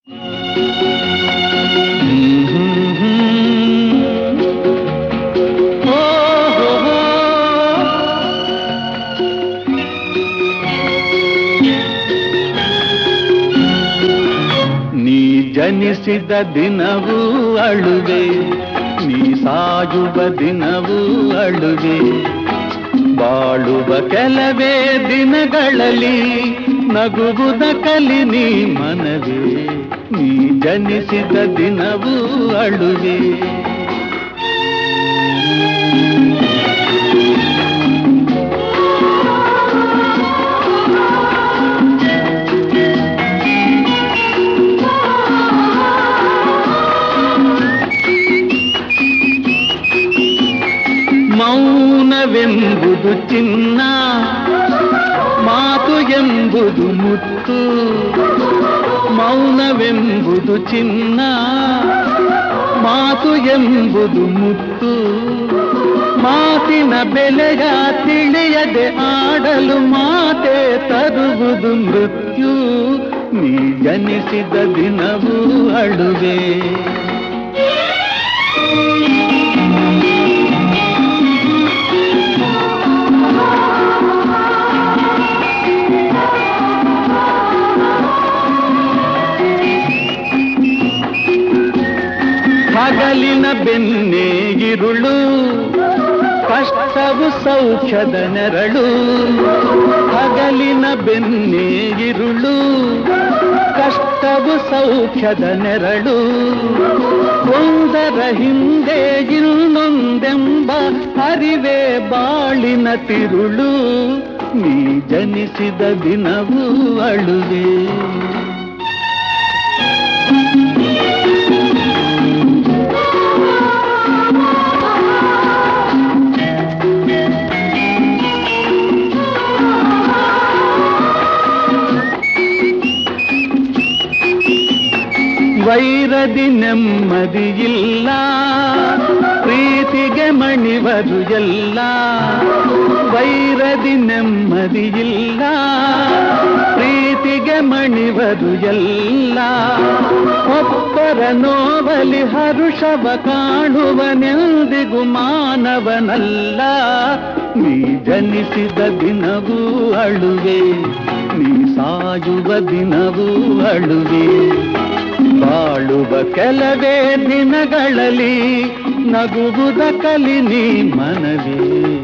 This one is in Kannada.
ನೀ ಜನಿಸಿದ ದಿನವೂ ಅಳುವೆ ನೀ ಸಾಯುವ ದಿನವೂ ಅಳುವೆ ಬಾಳುವ ಕೆಲವೇ ದಿನಗಳಲ್ಲಿ ನಗುವುದ ಕಲಿ ನೀ ಮನವೇ ನೀ ಜನಿಸಿದ ದಿನವೂ ಅಳುವೆ ಮೌನವೆಂಬುದು ಚಿನ್ನ ಮಾತು ಎಂಬುದು ಮುತ್ತು ಮೌನವೆಂಬುದು ಚಿನ್ನ ಮಾತು ಎಂಬುದು ಮುತ್ತು ಮಾತಿನ ಬೆಲೆಯ ತಿಳಿಯದೆ ಆಡಲು ಮಾತೆ ತರುವುದು ಮೃತ್ಯು ನೀ ಜನಿಸಿದ ದಿನವೂ ಅಳುವೆ ಹಗಲಿನ ಬೆನ್ನೇ ಇರುಳು ಕಷ್ಟವು ಸೌಖ್ಯದ ನೆರಳು ಹಗಲಿನ ಬೆನ್ನೇ ಇರುಳು ಕಷ್ಟವು ಸೌಖ್ಯದ ನೆರಳು ಒಂದರ ಹಿಂದೆ ಇನ್ನೊಂದೆಂಬ ಅರಿವೇ ಬಾಳಿನ ತಿರುಳು ನೀ ಜನಿಸಿದ ದಿನವೂ ಅಳುವೆ ವೈರದಿ ನೆಮ್ಮದಿಯಿಲ್ಲ ಪ್ರೀತಿಗೆ ಮಣಿವರು ಎಲ್ಲ ವೈರದಿ ನೆಮ್ಮದಿಯಿಲ್ಲ ಪ್ರೀತಿಗೆ ಮಣಿವರು ಎಲ್ಲ ಒಬ್ಬರ ನೋವಲಿ ಹರುಷವ ಕಾಣುವನೆಂದಿಗೂ ಮಾನವನಲ್ಲ ನೀ ಜನಿಸಿದ ದಿನವೂ ಅಳುವೆ ನೀ ಸಾಯುವ ದಿನವೂ ಅಳುವೆ ಬಾಳುವ ಕೆಲವೇ ದಿನಗಳಲ್ಲಿ ನಗುವುದ ಕಲಿ ನೀ ಮನವೇ